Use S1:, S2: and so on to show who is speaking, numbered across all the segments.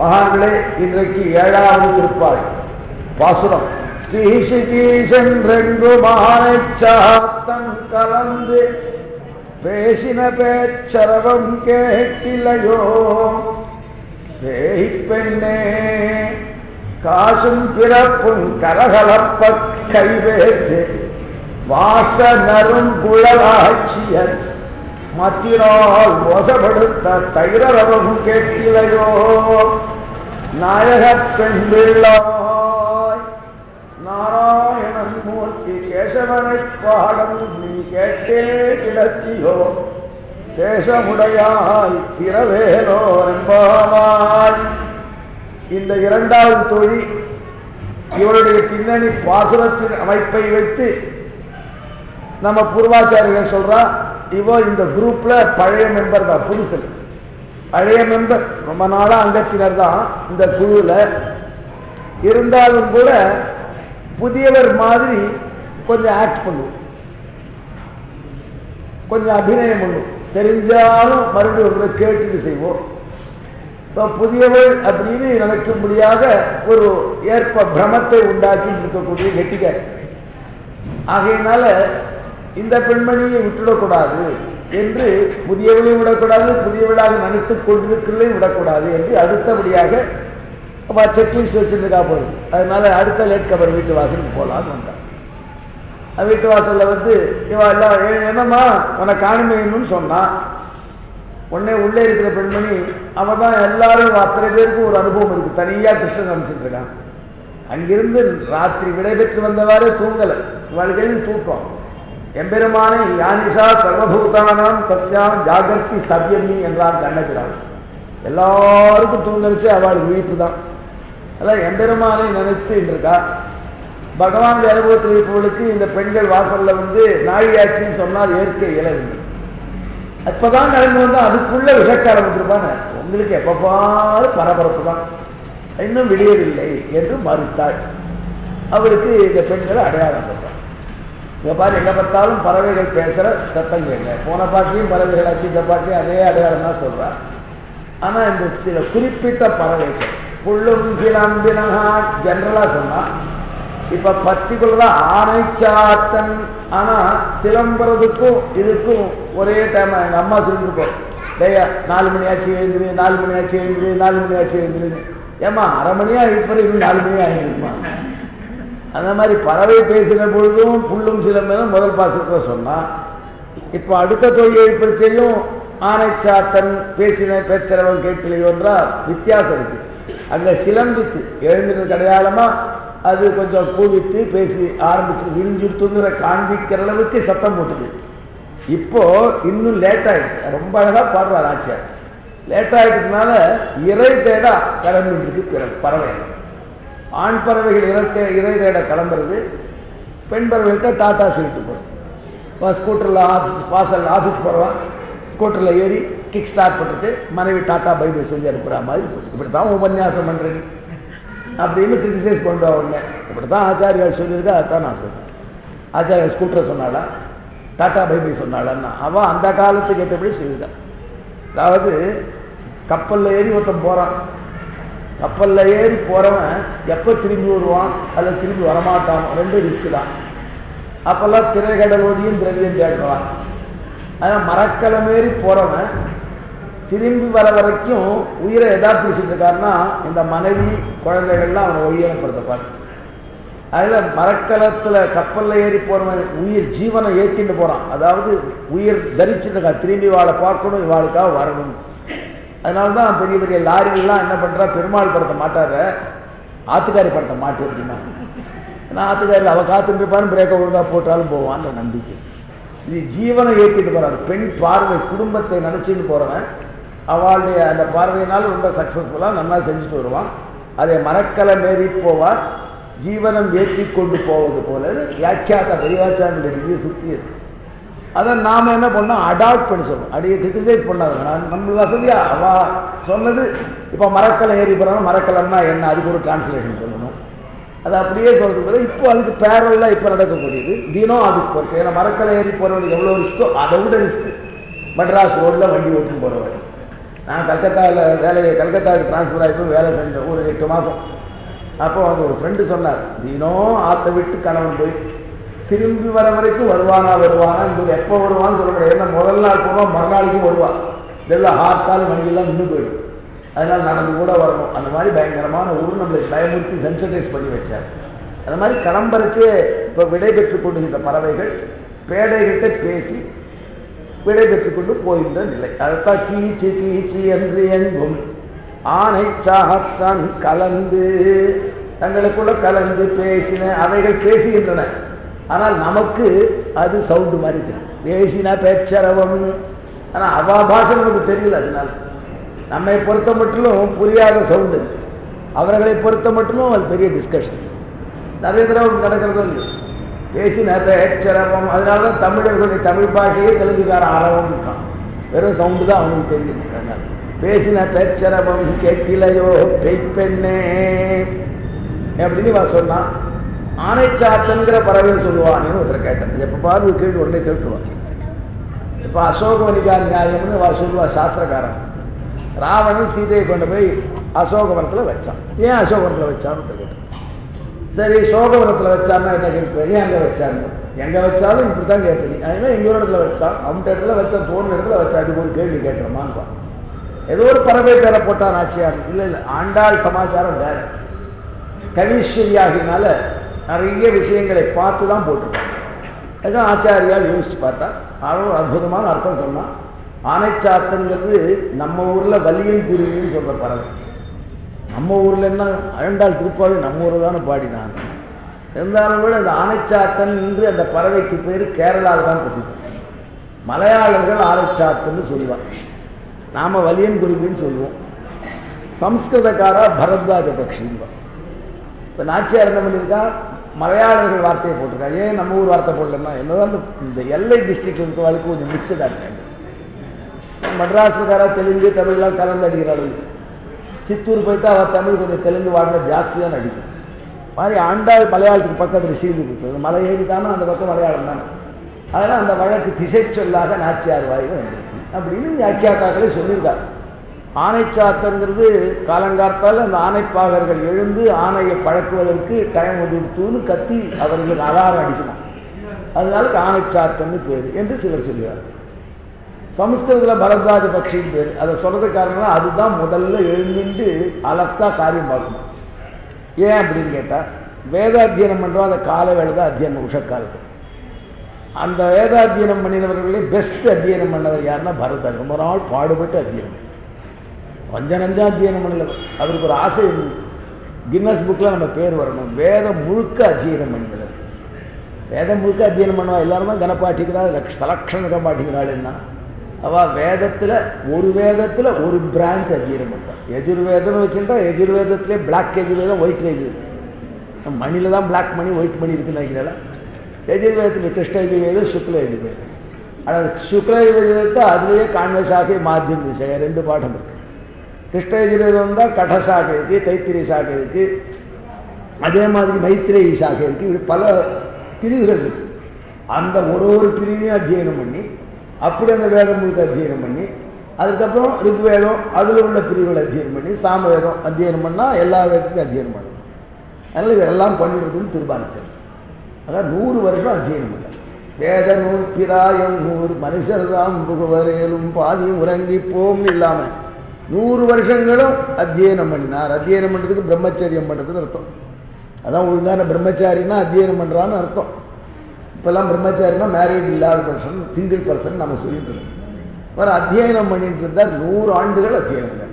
S1: மகான்களே இன்றைக்கு ஏழாவது திருப்பாய் பாசுரம் வீசி வீசென்றெங்கு மானை சாத்தன் கலந்து பேசின பேச்சரவம் கேட்டிலையோ பேய் பெண்ணே காசும் பிறப்பும் கரகலப்ப கைவேத்து வாசனரும் குழலாட்சியர் மத்தினால் மோசப்படுத்த தைரரவம் கேட்டிலையோ நாயகப் பெண் பிள்ளாய் நாராயணன் மூர்த்தி கேசவனை பாடம் நீ கேட்டே கிடத்தியோ தேசமுடையாய் திரவேலோ என்பாய் இந்த இரண்டாவது தொழில் இவருடைய பின்னணி பாசுரத்தின் அமைப்பை வைத்து நம்ம பூர்வாச்சாரியர்கள் சொல்றா இவோ இந்த குரூப்ல பழைய மெம்பர் தான் புதுசு பழைய மெம்பர் ரொம்ப நாளா அங்கத்தினர் தான் இந்த குழுல இருந்தாலும் கூட புதியவர் மாதிரி கொஞ்சம் ஆக்ட் பண்ணுவோம் கொஞ்சம் அபிநயம் பண்ணுவோம் தெரிஞ்சாலும் மறுபடியும் ஒரு முறை கேட்டுட்டு செய்வோம் இப்போ புதியவள் அப்படின்னு நினைக்கும்படியாக ஒரு ஏற்ப பிரமத்தை உண்டாக்கி இருக்கக்கூடிய கெட்டிக்கார் ஆகையினால இந்த பெண்மணியை விட்டுடக்கூடாது என்று புதியவளையும் விடக்கூடாது புதியவளாக நினைத்துக் கொண்டிருக்கிறதையும் விடக்கூடாது என்று அடுத்தபடியாக செக்லிஸ்ட் வச்சிருக்கா போகுது அதனால அடுத்த லேட் கவர் வீட்டு வாசலுக்கு போகலான்னு வந்தான் அது வீட்டு வாசல்ல வந்து இவன் எல்லாம் "ஏய், என்னம்மா உனக்கு காணுமைன்னு சொன்னான் உடனே உள்ளே இருக்கிற பெண்மணி அவன் தான் எல்லாரும் அத்தனை பேருக்கும் ஒரு அனுபவம் இருக்கு தனியா கிருஷ்ணன் காமிச்சிட்டு இருக்கான் அங்கிருந்து ராத்திரி விடைபெற்று வந்தவாறே தூங்கலை இவளுக்கு எது தூக்கம் எம்பெருமானை யானிஷா சர்வபூதானாம் தஸ்யாம் ஜாகர்த்தி சவ்யமி என்றான் கண்ணபிரான் எல்லாருக்கும் தூங்கரிச்சு அவள் விழிப்பு தான் அதான் எம்பெருமானை நினைத்து இருக்கா பகவான் அனுபவத்தில் இருப்பவர்களுக்கு இந்த பெண்கள் வாசல்ல வந்து நாழியாச்சின்னு சொன்னால் ஏற்க இயலவில்லை அப்பதான் நடந்து வந்தா அதுக்குள்ள விஷக்க ஆரம்பிச்சிருப்பாங்க உங்களுக்கு எப்பப்பாரு பரபரப்பு தான் இன்னும் விடியவில்லை என்று மறுத்தாள் அவருக்கு இந்த பெண்கள் அடையாளம் சொல்றான் இங்க பாரு எங்க பார்த்தாலும் பறவைகள் பேசுற சத்தம் கேட்கல போன பாட்டிலையும் பறவைகள் ஆச்சு இந்த பாட்டிலையும் அதே அடையாளம் தான் சொல்றான் ஆனா இந்த சில குறிப்பிட்ட பறவைகள் புள்ளும் சிலம்பினகா ஜெனரலா சொன்னா இப்ப பர்டிகுலரா ஆனை சாத்தன் ஆனா சிலம்புறதுக்கும் இதுக்கும் ஒரே டைம் எங்க அம்மா சொல்லிருக்கோம் டேயா நாலு மணி ஆச்சு எழுந்துரு நாலு மணி ஆச்சு எழுந்துரு நாலு மணி ஆச்சு எழுந்துரு ஏமா அரை மணியா இப்போ இன்னும் நாலு மணி ஆகிருக்குமா அந்த மாதிரி பறவை பேசின பொழுதும் புல்லும் சிலம்பெல்லாம் முதல் பாசத்தில் சொன்னா இப்போ அடுத்த தொழில் எழுப்பிச்சையும் ஆனைச்சாத்தன் பேசின பேச்சரவன் கேட்கலையோன்றா வித்தியாசம் இருக்கு அங்க சிலம்பித்து எழுந்திருக்க அடையாளமா அது கொஞ்சம் கூவித்து பேசி ஆரம்பிச்சு விரிஞ்சுட்டுங்கிற காண்பிக்கிற அளவுக்கு சத்தம் போட்டுது இப்போ இன்னும் லேட் ஆயிடுச்சு ரொம்ப அழகா பாடுறார் ஆச்சியார் லேட் ஆயிட்டதுனால இறை தேட கிளம்பிட்டு இருக்கு பிற- பறவை ஆண் பறவைகள் இறை தே இறை தேட கிளம்புறது பெண் பறவைகிட்ட டாட்டா சொல்லிட்டு போகிறோம் ஸ்கூட்டரில் ஆஃபீஸ் வாசல் ஆஃபீஸ் போகிறோம் ஸ்கூட்டரில் ஏறி கிக் ஸ்டார்ட் பண்ணுச்சு மனைவி டாட்டா பை பை சொல்லி அனுப்புகிற மாதிரி போச்சு. இப்படி தான் உபன்யாசம் பண்ணுறேன் அப்படின்னு கிரிட்டிசைஸ் பண்ணுறா உடனே இப்படி தான் ஆச்சாரியால் சொல்லியிருக்கா அதான் நான் சொல்றேன் ஆச்சாரியால் ஸ்கூட்டரை சொன்னாளா டாட்டா பை பை சொன்னாளான்னா அவன் அந்த காலத்துக்கு ஏற்றபடி சொல்லியிருக்கான் அதாவது கப்பலில் ஏறி ஒருத்தன் போகிறான் கப்பலில் ஏறி போகிறவன் எப்போ திரும்பி வருவான் அல்லது திரும்பி வரமாட்டான் ரெண்டு ரிஸ்க் தான் அப்போல்லாம் திரைக்கடலோதியும் திரவியம் தேடுவான் ஆனால் மரக்கலம் ஏறி போகிறவன் திரும்பி வர வரைக்கும் உயிரை எதா பிடிச்சிட்டு இருக்காருன்னா இந்த மனைவி குழந்தைகள்லாம் அவனை ஒழியப்படுத்தப்பார் அதில் மரக்கலத்தில் கப்பலில் ஏறி போகிறவன் உயிர் ஜீவனை ஏற்றிட்டு போகிறான் அதாவது உயிர் தரிச்சிட்டு இருக்கான் திரும்பி வாழை பார்க்கணும் இவாளுக்காக வரணும் அதனால தான் பெரிய பெரிய லாரிகள்லாம் என்ன பண்ணுறா பெருமாள் படத்தை மாட்டாத ஆத்துக்காரி படத்தை மாட்டு அப்படின்னா ஏன்னா ஆத்துக்காரி அவள் காத்துட்டு இருப்பான்னு பிரேக்கை ஒழுங்கா போட்டாலும் போவான்னு நம்பிக்கை இது ஜீவனை ஏற்றிட்டு போறாரு பெண் பார்வை குடும்பத்தை நினைச்சிட்டு போறவன் அவளுடைய அந்த பார்வையினால் ரொம்ப சக்சஸ்ஃபுல்லாக நல்லா செஞ்சுட்டு வருவான் அதை மரக்கலை மேறி போவார் ஜீவனம் ஏற்றி கொண்டு போவது போல வியாக்கியாத்த பெரியவாச்சாரிய டிகிரி சுத்தியது அதை நாம என்ன பண்ணோம் அடாப்ட் பண்ணி சொல்லணும் அடியை கிரிட்டிசைஸ் பண்ணாங்க நான் நம்ம வசதியா அவ சொன்னது இப்போ மரக்கலை ஏறி போறாங்க மரக்கலம்னா என்ன அதுக்கு ஒரு டிரான்ஸ்லேஷன் சொல்லணும் அது அப்படியே சொல்றது போல இப்போ அதுக்கு பேரலாக இப்போ நடக்கக்கூடியது தினம் அதுக்கு போச்சு ஏன்னா மரக்கலை ஏறி போறவனுக்கு எவ்வளோ ரிஸ்க்கோ அதை விட ரிஸ்க் மெட்ராஸ் ரோட்ல வண்டி ஓட்டு போறவன் நான் கல்கத்தாவில் வேலையை கல்கத்தாவுக்கு ட்ரான்ஸ்ஃபர் ஆகி போய் வேலை செஞ்சேன் ஒரு எட்டு மாதம் அப்போ வந்து ஒரு ஃப்ரெண்டு சொன்னார் தினம் ஆற்றை விட்டு கணவன் போய் திரும்பி வர வரைக்கும் வருவானா வருவானா இந்த எப்போ வருவான்னு சொல்ல முடியாது ஏன்னா முதல் நாள் போனால் மறுநாளைக்கும் வருவான் இதெல்லாம் ஹார்ட்டால் வண்டியெல்லாம் நின்று போயிடும் அதனால் நடந்து கூட வரணும் அந்த மாதிரி பயங்கரமான ஊர் நம்மளை பயமுறுத்தி சென்சிட்டைஸ் பண்ணி வச்சார் அந்த மாதிரி கடம்பரைச்சே இப்போ விடை பெற்றுக் கொண்டிருந்த பறவைகள் பேடைகிட்ட பேசி விடை பெற்றுக் கொண்டு போகின்ற நிலை அதுதான் கீச்சு கீச்சு என்று எங்கும் ஆணை சாகத்தான் கலந்து தங்களுக்குள்ள கலந்து பேசின அவைகள் பேசுகின்றன ஆனால் நமக்கு அது சவுண்டு மாதிரி தெரியும் பேசின பேச்சரவம் ஆனால் அவா பாஷை நமக்கு தெரியல அதனால நம்மை பொறுத்த மட்டும் புரியாத சவுண்டு அவர்களை பொறுத்த மட்டும் அது பெரிய டிஸ்கஷன் நிறைய தடவை நடக்கிறதும் இல்லை பேசின பேச்சரவம் அதனால தான் தமிழர்களுடைய தமிழ் பாஷையே தெலுங்குக்கார ஆரவம் இருக்கான் வெறும் சவுண்டு தான் அவனுக்கு தெரியும் அதனால பேசின பேச்சரவம் கேட்டிலையோ பெண்ணே அப்படின்னு இவன் சொன்னான் ஆனைச்சாத்தன்கிற பறவை சொல்லுவான்னு ஒருத்தர் கேட்டேன் எப்போ பாரு கேட்டு உடனே கேட்டுருவான் இப்போ அசோகவனிகா நியாயம்னு வா சொல்லுவா சாஸ்திரக்காரன் ராவணன் சீதையை கொண்டு போய் அசோகவனத்தில் வச்சான் ஏன் அசோகவனத்தில் வச்சான்னு கேட்டேன் சரி சோகவனத்தில் வச்சான்னா என்ன கேட்பேன் ஏன் அங்கே வச்சாங்க எங்கே வச்சாலும் இப்படி தான் கேட்பீங்க அதனால் எங்கள் இடத்துல வச்சான் அவன்கிட்ட இடத்துல வச்சா தோணு இடத்துல வச்சா அதுக்கு ஒரு கேள்வி கேட்குறோமான்னு ஏதோ ஒரு பறவை பேரை போட்டான் ஆட்சியார் இல்லை இல்லை ஆண்டாள் சமாச்சாரம் வேற கவீஸ்வரியாகினால நிறைய விஷயங்களை பார்த்து தான் போட்டிருக்காங்க அதுதான் ஆச்சாரியால் யோசிச்சு பார்த்தா அவன் அற்புதமான அர்த்தம் சொன்னான் ஆனைச்சாத்தங்கிறது நம்ம ஊரில் வலியன் குருவின்னு சொல்கிற பறவை நம்ம ஊரில் என்ன அழண்டாள் திருப்பாவி நம்ம ஊரில் தானே பாடினாங்க இருந்தாலும் கூட அந்த ஆனைச்சாத்தன் என்று அந்த பறவைக்கு பேர் கேரளாவில் தான் பிரசித்தம் மலையாளர்கள் ஆனைச்சாத்தன்னு சொல்லுவாங்க நாம் வலியன் குருவின்னு சொல்லுவோம் சம்ஸ்கிருதக்காரா பரத்வாஜ பக்ஷின்போம் இப்போ நாச்சியார் என்ன பண்ணியிருக்கா மலையாளர்கள் வார்த்தையை போட்டிருக்காங்க ஏன் நம்ம ஊர் வார்த்தை போடலன்னா என்னதான் இந்த எல்லை டிஸ்ட்ரிக்ட் இருக்கவளுக்கு கொஞ்சம் மிக்சடாக இருக்காங்க மட்ராஸ்காரா தெலுங்கு தமிழ்லாம் கலந்து அடிக்கிறாள் சித்தூர் போயிட்டு அவள் தமிழ் கொஞ்சம் தெலுங்கு வாடின ஜாஸ்தி தான் அடிக்கும் மாதிரி ஆண்டாள் மலையாளத்துக்கு பக்கத்தில் சீர்ந்து கொடுத்தது மலை ஏறி தானே அந்த பக்கம் மலையாளம் தானே அதனால் அந்த வழக்கு திசை சொல்லாக நாச்சியார் வாயில் வந்திருக்கு அப்படின்னு வியாக்கியாத்தாக்களே சொல்லியிருக்கார் ஆனைச்சாத்தங்கிறது காலங்காத்தால் அந்த ஆனைப்பாகர்கள் எழுந்து ஆணையை பழக்குவதற்கு டைம் ஒதுத்துன்னு கத்தி அவர்களுக்கு அலாரம் அடிக்கணும் அதனால ஆனைச்சாத்தன்னு பேர் என்று சிலர் சொல்லுவார் சமஸ்கிருதத்தில் பரத்வாஜ பக்ஷின்னு பேர் அதை சொல்றது காரணம் அதுதான் முதல்ல எழுந்துட்டு அலர்த்தா காரியம் பார்க்கணும் ஏன் அப்படின்னு கேட்டால் வேதாத்தியனம் பண்ணுறோம் அந்த கால வேலை தான் அத்தியனம் உஷக்காலத்து அந்த வேதாத்தியனம் பண்ணினவர்களே பெஸ்ட் அத்தியனம் பண்ணவர் யாருன்னா பரதர் ரொம்ப நாள் பாடுபட்டு அத்தியனம் கொஞ்சம் நஞ்சா அத்தியனம் பண்ணல அவருக்கு ஒரு ஆசை இருந்தது கின்னஸ் புக்கில் நம்ம பேர் வரணும் வேதம் முழுக்க அத்தியனம் பண்ணினவர் வேதம் முழுக்க அத்தியனம் பண்ணுவா எல்லாரும் தான் கனப்பாட்டிக்கிறாள் சலக்ஷண பாட்டிக்கிறாள்னா அவள் வேதத்தில் ஒரு வேதத்தில் ஒரு பிரான்ச் அத்தியனம் பண்ணுறான் எஜுர்வேதம்னு வச்சுட்டா எஜுர்வேதத்திலே பிளாக் எஜுர்வேதம் ஒயிட் எஜுர்வேதம் மணியில் தான் பிளாக் மணி ஒயிட் மணி இருக்குன்னு நினைக்கிறேன் எஜுர்வேதத்தில் கிருஷ்ண எஜுர்வேதம் சுக்ல எஜுர்வேதம் ஆனால் சுக்ல எஜுர்வேதத்தை அதுலேயே கான்வசாகை மாத்தியம் திசை ரெண்டு பாடம் இருக்குது கிருஷ்ண எஜுர்வேதம் தான் கட சாகை இருக்குது தைத்திரி சாகை இருக்குது அதே மாதிரி மைத்திரேயி சாகை இருக்குது இப்படி பல பிரிவுகள் இருக்குது அந்த ஒரு ஒரு பிரிவையும் அத்தியனம் பண்ணி அப்படி அந்த வேதம் முழுக்க அத்தியனம் பண்ணி அதுக்கப்புறம் ரிக்வேதம் அதில் உள்ள பிரிவுகளை அத்தியனம் பண்ணி சாமவேதம் அத்தியனம் பண்ணால் எல்லா வேதத்தையும் அத்தியனம் பண்ணணும் அதனால் இதெல்லாம் பண்ணிடுறதுன்னு தீர்மானிச்சார் அதான் நூறு வருஷம் அத்தியனம் பண்ண வேத நூல் பிராயம் நூறு மனுஷர் தான் புகுவரையிலும் பாதியும் உறங்கி போம் இல்லாமல் நூறு வருஷங்களும் அத்தியனம் பண்ணினார் அத்தியனம் பண்ணுறதுக்கு பிரம்மச்சரியம் பண்ணுறதுன்னு அர்த்தம் அதான் ஒழுங்கான பிரம்மச்சாரின்னா அத்தியனம் பண்ணுறான்னு அர்த்தம் இப்போல்லாம் பிரம்மச்சாரினா மேரேஜ் இல்லாத பர்சன் சிங்கிள் பர்சன் நம்ம சொல்லிட்டு இருக்கோம் அவர் அத்தியனம் பண்ணிட்டு இருந்தார் நூறு ஆண்டுகள் அத்தியனம் பண்ணார்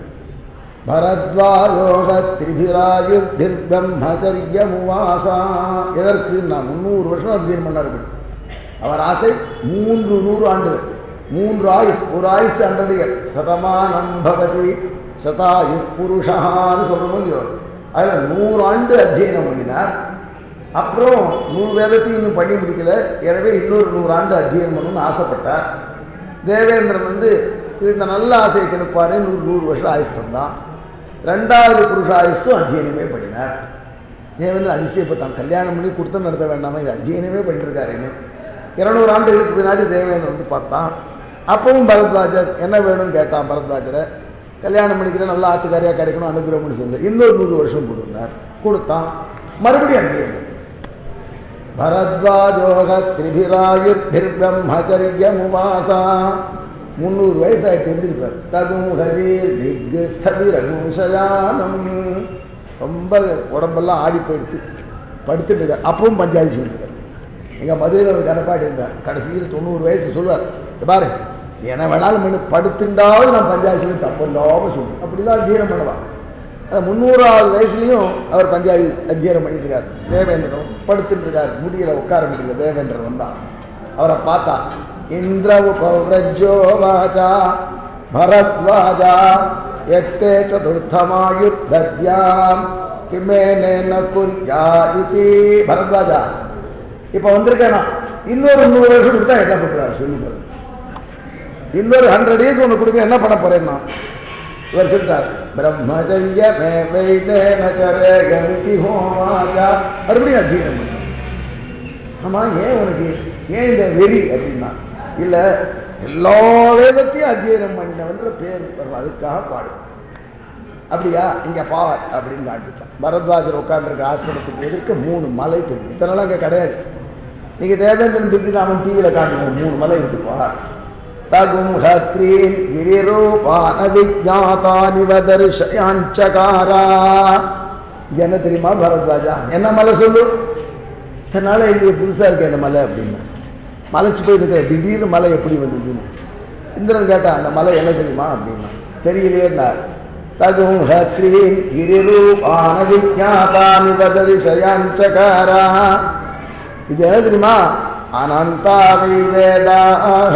S1: பரத்வாரோக திரிபிராயு பிரம்மச்சரிய முவாசா எதற்கு நான் முந்நூறு வருஷம் அத்தியனம் பண்ணார்கள் அவர் ஆசை மூன்று நூறு ஆண்டுகள் மூன்று ஆயுஸ் ஒரு ஆயுஸ் அன்றடியர் சதமானம் பவதி சதாயு புருஷான்னு சொல்லணும் இல்லையோ அதில் நூறு ஆண்டு அத்தியனம் பண்ணினார் அப்புறம் நூறு வேதத்தையும் இன்னும் பண்ணி முடிக்கல எனவே இன்னொரு நூறு ஆண்டு அத்தியனம் பண்ணணும்னு ஆசைப்பட்டார் தேவேந்திரன் வந்து இந்த நல்ல ஆசையை கெடுப்பாரு நூறு நூறு வருஷம் ஆயுஸ் வந்தான் ரெண்டாவது புருஷ ஆயுஷும் அத்தியனமே பண்ணினார் தேவேந்திரன் அதிசயப்பட்டான் கல்யாணம் பண்ணி கொடுத்து நடத்த வேண்டாமா இது அத்தியனமே பண்ணிருக்காருன்னு இருநூறு ஆண்டுகளுக்கு பின்னாடி தேவேந்திரன் வந்து பார்த்தான் அப்பவும் பரத்வாஜர் என்ன வேணும்னு கேட்டான் பரத்வாஜரை கல்யாணம் பண்ணிக்கிற நல்ல ஆத்துக்காரியாக கிடைக்கணும் அனுகிரகம்னு சொல்லி இன்னொரு நூறு வருஷம் கொடுத்தார் கொடுத்தான் மறுபடியும் அங்கேயே பரத்வாஜோக திரிபிராயுர்பிர்பிரம்மச்சரியமுவாசா முந்நூறு வயசாயிட்டு இருந்திருப்பார் தகும் ஹரீர் திக்ஸ்தபிரகுஷயானம் ரொம்ப உடம்பெல்லாம் ஆடி போயிடுத்து படுத்துட்டு இருக்கார் அப்பவும் பஞ்சாயத்து சொல்லியிருக்கார் எங்க மதுரையில் ஒரு கனப்பாடி இருந்தார் கடைசியில் தொண்ணூறு வயசு சொல்லுவார் "இங்க பாரு நீ என்ன வேணாலும் பண்ணு படுத்துண்டாவது நான் பஞ்சாயத்து சொல்லி தப்பு இல்லாமல் சொல்லு அப்படிலாம் ஜீரம் பண்ணலாம் அது முந்நூறாவது வயசுலையும் அவர் பஞ்சாயத்து அத்தியாரம் பண்ணிட்டு இருக்கார் தேவேந்திரன் படுத்துட்டு இருக்கார் முடியல உட்கார முடியல தேவேந்திரன் வந்தான் அவரை பார்த்தா இந்திர உபவ்ரஜோ வாச்சா பரத்வாஜா எத்தே சதுர்த்தமாயுத்தத்யாம் கிமேனேன குர்யா இதி பரத்வாஜா இப்ப வந்திருக்கேனா இன்னொரு நூறு வருஷம் கொடுத்தா என்ன பண்றாரு சொல்லுங்க இன்னொரு ஹண்ட்ரட் இயர்ஸ் ஒன்று கொடுக்க என்ன பண்ண போறேன்னா இவர் சொல்றார் பிரம்மச்சரிய மே வைதேன சரகமிதி ஹோமாஜா மறுபடியும் அத்தியனம் பண்ணு ஆமா ஏன் உனக்கு ஏன் இந்த வெறி அப்படின்னா இல்ல எல்லா வேதத்தையும் அத்தியனம் பண்ணினவன்ற பேர் வரும் அதுக்காக பாடு அப்படியா இங்க பாவர் அப்படின்னு காண்பிச்சான் பரத்வாஜர் உட்காந்துருக்க ஆசிரமத்துக்கு எதிர்க்க மூணு மலை தெரியும் இத்தனைலாம் அங்க கிடையாது நீங்க தேவேந்திரன் திருத்திராமன் டிவியில காட்டுங்க மூணு மலை இருக்குப்பா தகும் ஹத்ரீன் கிரிரூபான விஜாதானி வதர்ஷயாஞ்சகாரா இது என்ன தெரியுமா பரத்வாஜா என்ன மலை சொல்லு இத்தனால இது புதுசா இருக்கு அந்த மலை அப்படின்னா மலைச்சு போய் இருக்கிற திடீர்னு மலை எப்படி வந்ததுன்னு இந்திரன் கேட்டா அந்த மலை என்ன தெரியுமா அப்படின்னா தெரியலையே தகும் ஹத்ரீன் கிரிரூபான விஜாதானி வதர்ஷயாஞ்சகாரா இது என்ன தெரியுமா அனந்தாவை வேதாக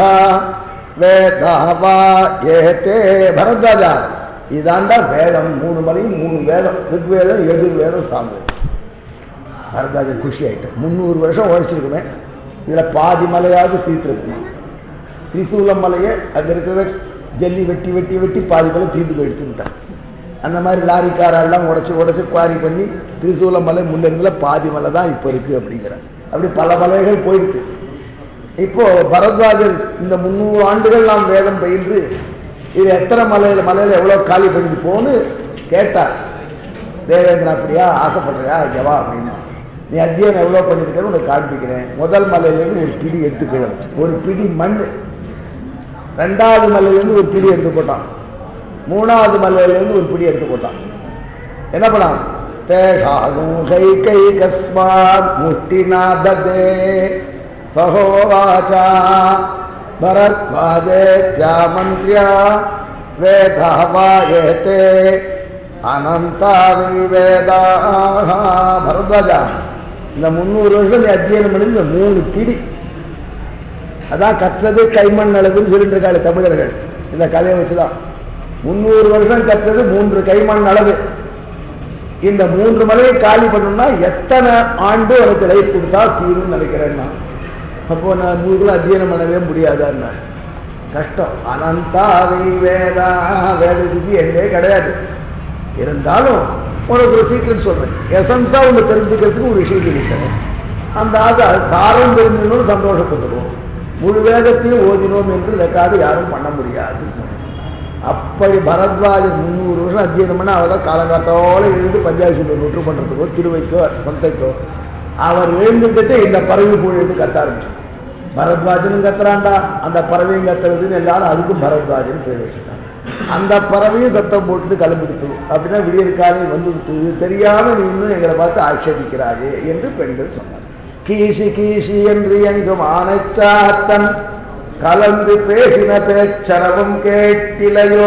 S1: வேதாவா ஏதே பரத்வாஜா இதாண்டா வேதம் மூணு மலையும் மூணு வேதம் ரிக்வேதம் எதிர் வேதம் சார்ந்தது பரத்வாஜன் குஷி ஆயிட்டேன் முந்நூறு வருஷம் உழைச்சிருக்குமே இதில் பாதி மலையாவது தீர்த்திருக்கணும் திரிசூலம் மலையை அங்கே இருக்கிற ஜல்லி வெட்டி வெட்டி வெட்டி பாதி மலை தீர்த்து போய் எடுத்துக்கிட்டான் அந்த மாதிரி லாரிக்காரெல்லாம் உடச்சி உடச்சி குவாரி பண்ணி திரிசூல மலை முன்ன இருந்ததுல பாதி மலை தான் இப்போ இருக்குது அப்படிங்கிற அப்படி பல மலைகள் போயிடுது இப்போ பரத்வாஜர் இந்த முந்நூறு ஆண்டுகள் நாம் வேதம் பயின்று இது எத்தனை மலையில மலையில எவ்வளவு காலி பண்ணிட்டு போன்னு கேட்டார் தேவேந்திரன் அப்படியா ஆசைப்படுறியா ஜவா அப்படின்னா நீ அத்தியாயம் எவ்வளவு பண்ணிருக்கேன்னு உனக்கு காண்பிக்கிறேன் முதல் மலையிலேருந்து ஒரு பிடி எடுத்து கீழே வச்சு ஒரு பிடி மண் ரெண்டாவது மலையிலேருந்து ஒரு பிடி எடுத்து போட்டான் மூணாவது மலையிலேருந்து ஒரு பிடி எடுத்து போட்டான் என்ன பண்ணான் தேகாகும் கை கை கஸ்மாத் முட்டிநாதே சகோவாச்சா பரத்வாஜேத்யா மந்திரியா வேதாவாயேதே அனந்தாவி வேதாக பரத்வாஜா இந்த முந்நூறு வருஷம் நீ அத்தியனம் பண்ணி இந்த மூணு பிடி அதான் கற்றது கைமண் அளவுன்னு சொல்லிட்டு இருக்காங்க தமிழர்கள் இந்த கதையை வச்சுதான் முந்நூறு வருஷம் கற்றது மூன்று கைமண் அளவு இந்த மூன்று மலையை காலி பண்ணணும்னா எத்தனை ஆண்டு உனக்கு லைஃப் கொடுத்தா தீரும்னு நினைக்கிறேன்னா அப்போ நான் நூறு அத்தியனம் பண்ணவே முடியாதான்னா கஷ்டம் அனந்தாவை வேதா வேதத்துக்கு எங்கே கிடையாது இருந்தாலும் உனக்கு ஒரு சீக்கிரம் சொல்றேன் எசன்ஸா உங்க தெரிஞ்சுக்கிறதுக்கு ஒரு விஷயம் இருக்கிறேன் அந்த ஆக சாரம் தெரிஞ்சணும் சந்தோஷப்பட்டுருவோம் முழு வேதத்தையும் ஓதினோம் என்று ரெக்கார்டு யாரும் பண்ண முடியாதுன்னு சொன்னேன் அப்படி பரத்வாஜர் முந்நூறு வருஷம் அத்தியனம் பண்ண அவர் தான் காலங்காத்தோட எழுந்து பஞ்சாயத்து சொல்லி நொற்று பண்ணுறதுக்கோ திருவைக்கோ சந்தைக்கோ அவர் எழுந்துக்கிட்டு இந்த பறவை போய் எழுந்து கத்த ஆரம்பிச்சார் பரத்வாஜனும் கத்துறான்டா அந்த பறவையும் கத்துறதுன்னு எல்லாரும் அதுக்கும் பரத்வாஜன் பேர் வச்சுட்டாங்க அந்த பறவையும் சத்தம் போட்டு கிளம்பிடுத்து அப்படின்னா விடியற் காலை வந்துடுத்து இது தெரியாம நீ இன்னும் எங்களை பார்த்து ஆட்சேபிக்கிறாயே என்று பெண்கள் சொன்னார் கீசி கீசி என்று எங்கும் ஆனைச்சாத்தன் கலந்து பேசின பேச்சரவும் கேட்டிலையோ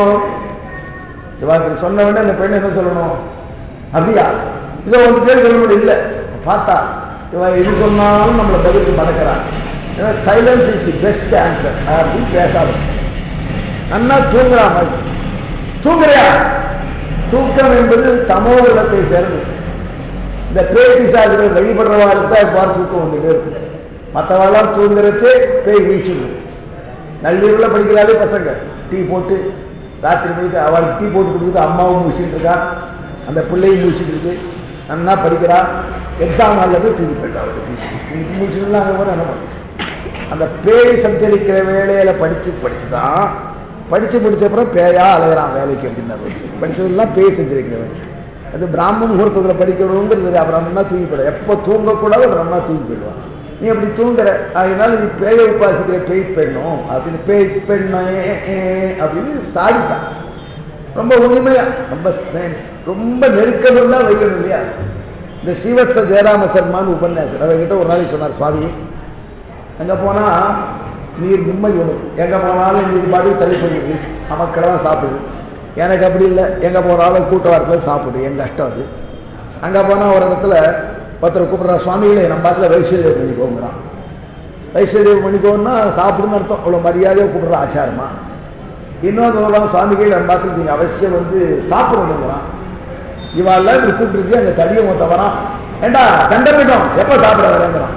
S1: இவாக்கு சொன்ன உடனே அந்த பெண் என்ன சொல்லணும் அப்படியா இதை வந்து பேர் சொல்ல முடியும் இல்லை பார்த்தா இவ எது சொன்னாலும் நம்மளை பதிலுக்கு மடக்கிறான் ஏன்னா silence is the best answer அப்படின்னு பேசாத நன்னா தூங்குறா மாதிரி தூங்குறியா தூக்கம் என்பது தமோ குலத்தை சேர்ந்தது இந்த பேய் பிசாசுகள் வழிபடுறவாறு தான் பார் தூக்கம் வந்துட்டே இருக்கு மற்றவெல்லாம் தூங்குறச்சு பேய் வீழ்ச்சிடும் நள்ளிரவில் படிக்கிறாலே பசங்க டீ போட்டு ராத்திரி மணிக்கு அவளுக்கு டீ போட்டு கொடுக்குறது அம்மாவும் முடிச்சுட்டு இருக்கா அந்த பிள்ளையும் முடிச்சுட்டு இருக்கு நன்னா படிக்கிறா எக்ஸாம் ஹாலில் போய் தூக்கி போயிட்டா அவளுக்கு இன்னைக்கு முடிச்சுட்டுலாம் அங்கே போய் என்ன பண்ணும் அந்த பேய் சஞ்சரிக்கிற வேலையில படிச்சு படிச்சு தான் படிச்சு முடிச்ச அப்புறம் பேயா அலைகிறான் வேலைக்கு அப்படின்னாரு படிச்சதெல்லாம் பேய் செஞ்சிருக்கிறவன் அது பிராமண முகூர்த்தத்தில் படிக்கணுங்கிறது அப்புறம் நல்லா தூங்கி போயிடும் எப்போ தூங்கக்கூடாது அப்புறம் நல்லா தூங்கி போயிடுவான் நீ அப்படி தூங்குற அதனால நீ பேயை உபாசிக்கிற பேய் பெண்ணும் அப்படின்னு பேய் பெண்ணே அப்படின்னு சாடிட்டான் ரொம்ப உரிமையா ரொம்ப ஸ்னே- ரொம்ப நெருக்கம் தான் வைக்கணும் இல்லையா இந்த ஸ்ரீவத்ச ஜெயராம சர்மான்னு உபன்யாசம் அவர்கிட்ட ஒரு நாளைக்கு சொன்னார் சுவாமி அங்கே போனால் நீர் நிம்மதி உனக்கு எங்கே போனாலும் நீர் பாட்டுக்கு தள்ளி பண்ணிடு நமக்கெல்லாம் சாப்பிடு எனக்கு அப்படி இல்லை எங்கே போனாலும் கூட்ட வாரத்தில் சாப்பிடு என் கஷ்டம் அது அங்கே போனால் ஒரு இடத்துல ஒருத்தர் கூப்பிட்ற சுவாமிகளே நம்ம பாட்டில் வைஷ்யதேவ் பண்ணிக்கோங்கிறான் வைஷ்யதேவ் பண்ணிக்கோன்னா சாப்பிடுன்னு அர்த்தம் அவ்வளோ மரியாதையாக கூப்பிட்ற ஆச்சாரமா இன்னொரு சொல்கிறான் சுவாமிகள் நம்ம பாட்டில் நீங்கள் அவசியம் வந்து சாப்பிடணுங்கிறான் இவாள்லாம் இப்படி கூப்பிட்டுருச்சு அந்த தடியை மொத்த வரான் ஏண்டா கண்டபிட்டோம் எப்போ சாப்பிட வரேங்கிறான்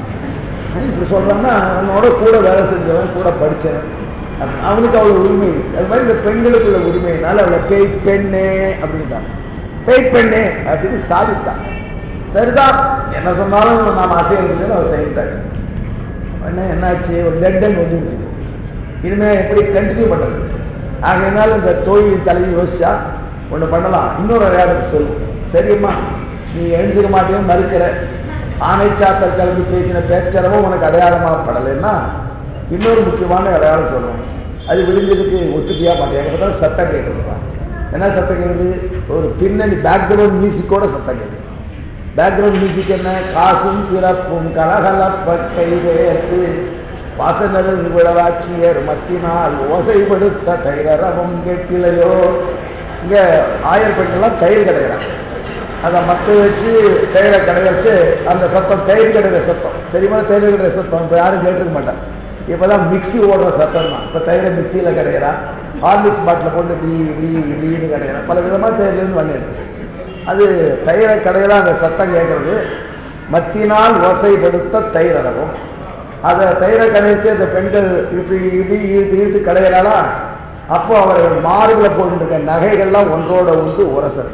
S1: இப்படி சொல்றான்னா அவனோட கூட வேலை செஞ்சவன் கூட படிச்சவன் அப்ப அவனுக்கு அவ்வளவு உரிமை இருக்கு அது மாதிரி இந்த பெண்களுக்கு உள்ள உரிமையினால அவளை பேய் பெண்ணே அப்படின்ட்டான் பேய் பெண்ணே அப்படின்னு சாதித்தான் சரிதான் என்ன சொன்னாலும் நாம் அசையறதுன்னு அவர் செய்தார் உடனே என்னாச்சு ஒரு டெட்டன் வந்து இனிமே எப்படி கண்டினியூ பண்றது ஆகையினால இந்த தோழியின் தலைவி யோசிச்சா ஒன்று பண்ணலாம் இன்னொரு அடையாளம் சொல்லு சரிம்மா நீ எழுந்திருக்க மாட்டேன்னு மறுக்கிற ஆனைச்சாத்தல் கலந்து பேசின பேச்சரவும் உனக்கு அடையாளமாக படலைன்னா இன்னொரு முக்கியமான அடையாளம் சொல்லணும் அது விழுந்ததுக்கு ஒத்துக்கியா மாட்டேன் தான் சத்தம் கேட்குதுப்பா என்ன சத்தம் கேட்குது ஒரு பின்னணி பேக்ரவுண்ட் மியூசிக்கோட சத்தம் கேட்குது பேக்ரவுண்ட் மியூசிக் என்ன காசும் பிறப்பும் கலகலப்பட்டை வேர்த்து வாசனரும் விழவாட்சியர் மத்தினால் ஓசைப்படுத்த தைரரவம் கேட்கலையோ இங்கே ஆயர் பெண்கள்லாம் தயிர் கிடையாது அதை மத்து வச்சு தயிரை கடை வச்சு அந்த சத்தம் தயிர் கிடைக்கிற சத்தம் தெரியுமா தயிர் கிடைக்கிற சத்தம் இப்போ யாரும் கேட்டுக்க மாட்டான் இப்போ தான் மிக்ஸி ஓடுற சத்தம் தான் இப்போ தயிரை மிக்சியில் கிடைக்கிறா ஹார்லிக்ஸ் பாட்டில் போட்டு இப்படி இப்படி இப்படின்னு கிடைக்கிறா பல விதமாக தயிர்லேருந்து வண்டி எடுத்து அது தயிரை கடையில் அந்த சத்தம் கேட்கறது மத்தினால் ஓசைப்படுத்த தயிர் அடகும் அதை தயிரை கடைச்சு அந்த பெண்கள் இப்படி இப்படி இழுத்து இழுத்து கடையிறாளா அப்போ அவர்கள் மார்பில் போட்டுருக்க நகைகள்லாம் ஒன்றோட ஒன்று உரசல்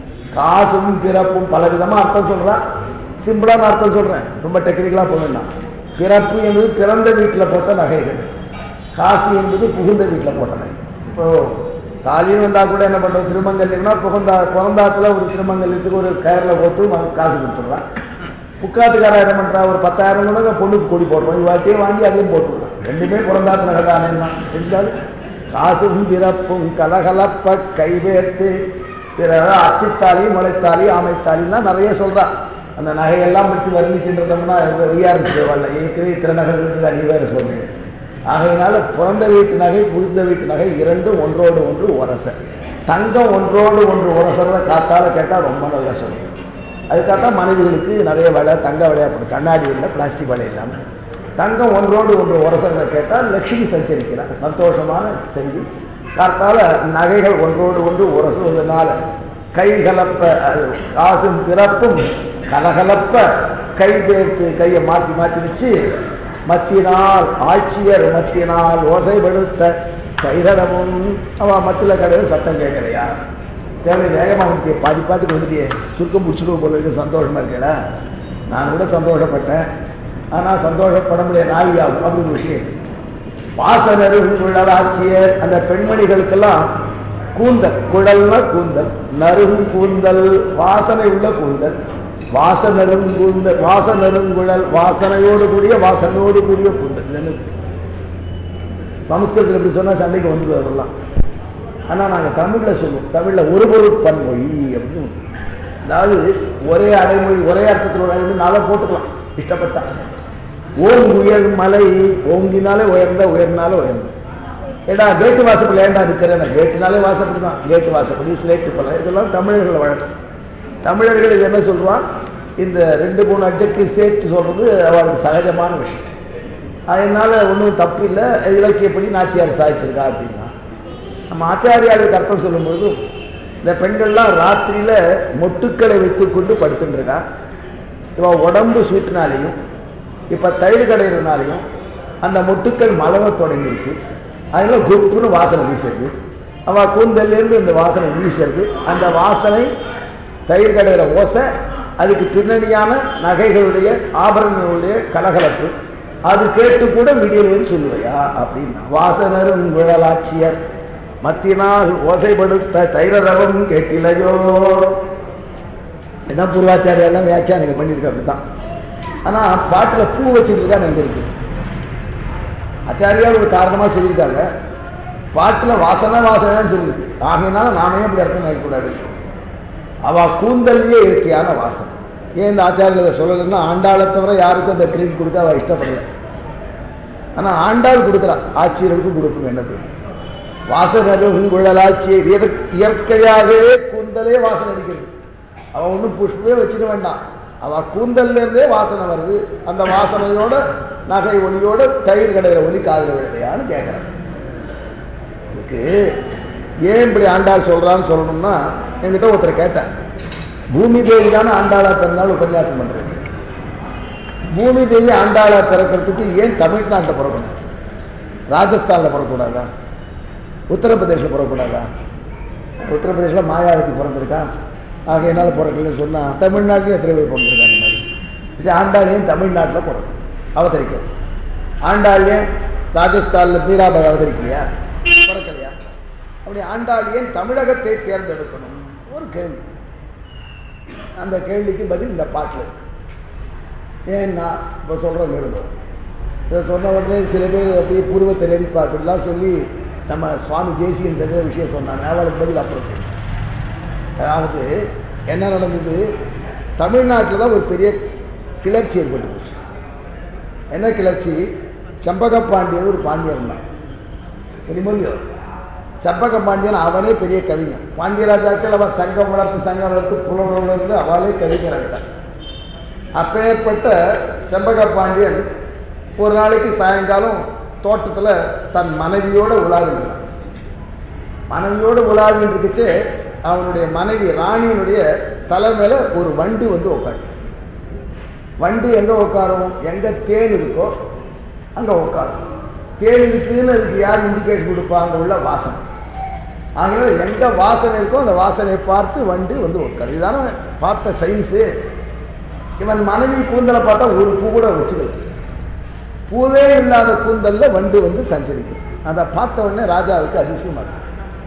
S1: காசும் பிறப்பும் பல விதமாக அர்த்தம் சொல்கிறேன் சிம்பிளான அர்த்தம் சொல்கிறேன் ரொம்ப டெக்னிக்கலாக போகலாம் பிறப்பு என்பது பிறந்த வீட்டில் போட்ட நகைகள் காசு என்பது புகுந்த வீட்டில் போட்ட நகை இப்போ தாலின்னு வந்தால் கூட என்ன பண்ணுறோம் திருமங்கல்யம்னா புகந்தா பிறந்தாத்துல ஒரு திருமங்கல்யத்துக்கு ஒரு கயரில் போட்டு ம- காசு கொடுத்துட்றான் புக்காத்துக்காரன் என்ன பண்ணுறா ஒரு பத்தாயிரம் கூட பொண்ணுக்கு கொடி போடுறோம் இவாட்டையும் வாங்கி அதையும் போட்டுருவோம் ரெண்டுமே பிறந்தாத்து நகை தானேன்னா இருந்தாலும் காசும் பிறப்பும் கலகலப்ப கைவேர்த்து பிற அச்சுத்தாலி முளைத்தாலி ஆமைத்தாலிலாம் நிறைய சொல்றா அந்த நகையெல்லாம் பற்றி வர்ணிச்சுன்றதோம்னா விஆர்பி வரல ஏற்கனவே இத்தனை நகை இருக்குது நீ வேறு சொல்றீங்க ஆகையினால பிறந்த வீட்டு நகை புகுந்த வீட்டு நகை இரண்டும் ஒன்றோடு ஒன்று உரச தங்கம் ஒன்றோடு ஒன்று உரசறத காத்தால கேட்டால் ரொம்ப நல்லா சொல்லுங்க அதுக்காகத்தான் மனைவிகளுக்கு நிறைய விலை தங்க விளையாட்டு கண்ணாடி இல்லை பிளாஸ்டிக் விலை இல்லாமல் தங்கம் ஒன்றோடு ஒன்று உரசறத கேட்டால் லட்சுமி சஞ்சரிக்கிறார் சந்தோஷமான செய்தி காத்தால நகைகள் ஒன்றோடு ஒன்று உரசுவதனால கைகலப்ப அது காசும் பிறப்பும் கலகலப்ப கை பேர்த்து கையை மாற்றி மாற்றி வச்சு மத்தினால் ஆட்சியர் மத்தினால் ஓசைப்படுத்த கைரடமும் அவ மத்தில கடையில் சத்தம் கேட்கலையா தேவை வேகமாக வந்துட்டியே பாதி பாட்டுக்கு வந்துட்டியே சுருக்கம் பிடிச்சிட்டு போல இருக்கு சந்தோஷமா இருக்கேடா நான் கூட சந்தோஷப்பட்டேன் ஆனால் சந்தோஷப்பட முடியாது நாளியாகும் அப்படின்னு விஷயம் வாசனரும் குழலாட்சியர் அந்த பெண்மணிகளுக்கெல்லாம் கூந்தல் குழல்னா கூந்தல் நறும் கூந்தல் வாசனை உள்ள கூந்தல் வாசனரும் கூந்தல் வாசனருங்குழல் வாசனையோடு கூடிய வாசனையோடு கூடிய கூந்தல் இது என்ன சமஸ்கிருதத்தில் இப்படி சொன்னா சண்டைக்கு வந்து வரலாம் ஆனால் நாங்கள் தமிழில் சொல்லுவோம் தமிழில் ஒரு பொருள் பன்மொழி அப்படின்னு ஒண்ணு. அதாவது ஒரே அடைமொழி ஒரே அர்த்தத்தில் ஒரு அடைமொழி நாளை போட்டுக்கலாம் இஷ்டப்பட்டா ஓம் உயர் மலை ஓங்கினாலே உயர்ந்த உயர்னாலே உயர்ந்த ஏடா கேட்டு வாசப்படி ஏண்டா இருக்கிறேன் கேட்டுனாலே வாசப்படி தான் கேட்டு வாசப்படி சிலேட்டு பல இதெல்லாம் தமிழர்கள் வழக்கம் தமிழர்கள் இது என்ன சொல்லுவான் இந்த ரெண்டு மூணு அட்ஜெக்டிவ் சேர்த்து சொல்றது அவருக்கு சகஜமான விஷயம் அதனால ஒன்றும் தப்பு இல்லை இலக்கியப்படி நாச்சியார் சாதிச்சிருக்கா அப்படின்னா நம்ம ஆச்சாரியாருக்கு அர்த்தம் சொல்லும்போது இந்த பெண்கள்லாம் ராத்திரியில மொட்டுக்களை வைத்துக்கொண்டு படுத்துட்டு இருக்கா இவ உடம்பு சூட்டினாலையும் இப்ப தயிர் கடையிறதுனாலையும் அந்த மொட்டுக்கள் மலவ தொடங்கியிருக்கு அதனால குப்புன்னு வாசனை வீசுறது அவ கூந்தல்லேருந்து இந்த வாசனை வீசுறது அந்த வாசனை தயிர் கடையிற ஓசை அதுக்கு பின்னணியான நகைகளுடைய ஆபரணங்களுடைய கலகலப்பு அது கேட்டு கூட விடியல்னு சொல்லுவையா அப்படின்னா வாசனரும் விழலாட்சியர் மத்தினால் ஓசைப்படுத்த தைரரவம் கேட்டிலையோ இதான் பூர்வாச்சாரியெல்லாம் வியாக்கியானம் பண்ணியிருக்க அப்படித்தான் ஆனா பாட்டுல பூ வச்சிருக்கா எனக்கு இருக்கு ஆச்சாரியா ஒரு காரணமா சொல்லியிருக்காங்க பாட்டுல வாசனை வாசனை சொல்லியிருக்கு ஆகையினால நாமே அப்படி அர்த்தம் நினைக்கக்கூடாது அவ கூந்தல்லையே இயற்கையான வாசனை ஏன் இந்த ஆச்சாரியர் சொல்லலைன்னா ஆண்டாளை தவிர யாருக்கும் அந்த ட்ரீட் கொடுக்க அவ இஷ்டப்படல ஆனா ஆண்டாள் கொடுக்குறா ஆட்சியர்களுக்கும் கொடுக்கும் என்ன பேர் வாசனரும் குழலாட்சி இயற்கையாகவே கூந்தலே வாசனை அடிக்கிறது அவன் ஒன்றும் புஷ்பமே வச்சுக்க வேண்டாம் அவ கூந்தல்ல இருந்தே வாசனை வருது அந்த வாசனையோட நகை ஒலியோட தயிர் கடையில ஒலி காதல விழுதையான்னு கேட்குறேன் இதுக்கு ஏன் இப்படி ஆண்டாள் சொல்றான்னு சொல்லணும்னா என்கிட்ட ஒருத்தர் கேட்டேன் பூமி தேவி தானே ஆண்டாளா பிறந்தாலும் உபன்யாசம் பண்றேன் பூமி தேவி ஆண்டாளா பிறக்கிறதுக்கு ஏன் தமிழ்நாட்டில் பிறக்கணும் ராஜஸ்தானில் பிறக்கக்கூடாதா உத்தரப்பிரதேசில் பிறக்கக்கூடாதா உத்தரப்பிரதேசில் மாயாவதி பிறந்திருக்கா ஆகையினால பிறக்கலன்னு சொன்னா தமிழ்நாட்டிலும் எத்தனை பேர் பிறந்திருக்காங்க இந்த மாதிரி சரி ஆண்டாள் ஏன் தமிழ்நாட்டில் பிறக்கும் அவதரிக்கும் ஆண்டாள் ஏன் ராஜஸ்தானில் மீராபாய் அவதரிக்கலையா பிறக்கலையா அப்படி ஆண்டாள் ஏன் தமிழகத்தை தேர்ந்தெடுக்கணும் ஒரு கேள்வி அந்த கேள்விக்கு பதில் இந்த பாட்டில் இருக்கு ஏன்னா இப்போ சொல்கிறோம் எழுதும் இதை சொன்ன உடனே சில பேர் அப்படியே பூர்வத்தை நெறிப்பா அப்படிலாம் சொல்லி நம்ம சுவாமி தேசியன் சில விஷயம் சொன்னாங்க அவளுக்கு பதில் அப்புறம் சொல்லு. அதாவது என்ன நடந்தது தமிழ்நாட்டில் தான் ஒரு பெரிய கிளர்ச்சி ஏற்பட்டு போச்சு என்ன கிளர்ச்சி சம்பக பாண்டியன் ஒரு பாண்டியன் இருந்தான் தெரியுமோ சம்பக பாண்டியன் அவனே பெரிய கவிஞன் பாண்டியராஜாக்கள் அவன் சங்கம் வளர்த்து சங்கம் வளர்த்து புலவர் வளர்த்து அவளே கவிஞர் ஆகிட்டான் அப்பேற்பட்ட செம்பக பாண்டியன் ஒரு நாளைக்கு சாயங்காலம் தோட்டத்தில் தன் மனைவியோட உலாவினான் மனைவியோட உலாவின்னு இருக்குச்சு அவனுடைய மனைவி ராணியினுடைய தலை மேல ஒரு வண்டு வந்து உட்காரு வண்டு எங்க உட்காரும் எங்க தேன் இருக்கோ அங்க உட்காரும் தேன் இருக்குன்னு அதுக்கு யார் இண்டிகேஷன் கொடுப்பா அங்க உள்ள வாசனை ஆகவே எங்க வாசனை இருக்கோ அந்த வாசனையை பார்த்து வண்டு வந்து உட்காரு இதுதானே பார்த்த சயின்ஸு இவன் மனைவி கூந்தலை பார்த்தா ஒரு பூ கூட வச்சுக்கல பூவே இல்லாத கூந்தல்ல வண்டு வந்து சஞ்சரிக்கும் அதை பார்த்த உடனே ராஜாவுக்கு அதிசயமா இருக்கு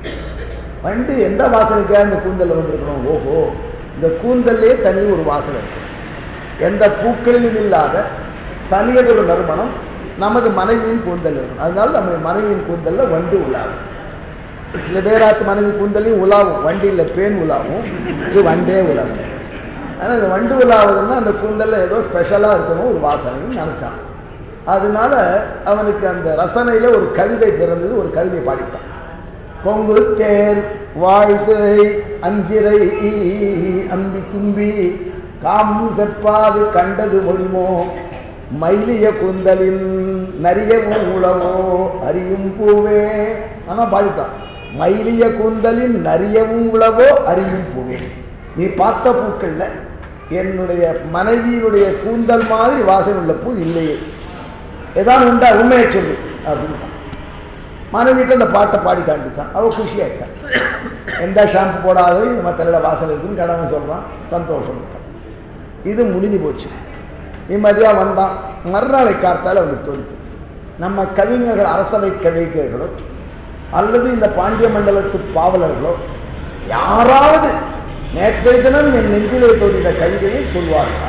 S1: வண்டு எந்த வாசனைக்காக இந்த கூந்தல்ல வந்திருக்கணும் ஓஹோ இந்த கூந்தல்லே தனி ஒரு வாசனை இருக்கு எந்த பூக்களிலும் இல்லாத தனியதொரு நறுமணம் நமது மனைவியின் கூந்தல் இருக்கும் அதனால நம்ம மனைவியின் கூந்தல்ல வண்டு உலாவும் சில பேராத்து மனைவி கூந்தலையும் உலாவும் வண்டியில் பேன் உலாவும் இது வண்டே உலாவும் ஆனால் இந்த வண்டு உலாவதுன்னா அந்த கூந்தல்ல ஏதோ ஸ்பெஷலாக இருக்கணும் ஒரு வாசனைன்னு நினச்சான் அதனால அவனுக்கு அந்த ரசனையில ஒரு கவிதை பிறந்தது ஒரு கவிதை பாடிட்டான் பொங்கு தேர் வாழ்கை அஞ்சிரை அம்பி தும்பி காமும் செப்பாது கண்டது மொழிமோ மயிலிய குந்தலின் நரியவும் உளவோ அறியும் பூவே ஆனா பாடிட்டான் மயிலிய கூந்தலின் நரியவும் உளவோ அறியும் பூவே நீ பார்த்த பூக்கள்ல என்னுடைய மனைவியினுடைய கூந்தல் மாதிரி வாசனை உள்ள பூ இல்லையே ஏதாவது உண்டா உண்மையை சொல்லு அப்படின்னு மனைவிட்டு அந்த பாட்டை பாடி காண்பிச்சான் அவ குஷி ஆயிட்டான் எந்த ஷாம்பு போடாத நம்ம தலையில் வாசல் இருக்குன்னு கடவுள் சொல்றான் சந்தோஷம் இது முடிஞ்சு போச்சு நிம்மதியாக வந்தான் மறுநாளை காத்தால் அவனுக்கு தோணுது நம்ம கவிஞர்கள் அரசவை கவிஞர்களோ அல்லது இந்த பாண்டிய மண்டலத்து பாவலர்களோ யாராவது நேற்றைய தினம் என் நெஞ்சிலே தோன்றின கவிதையை சொல்வார்களா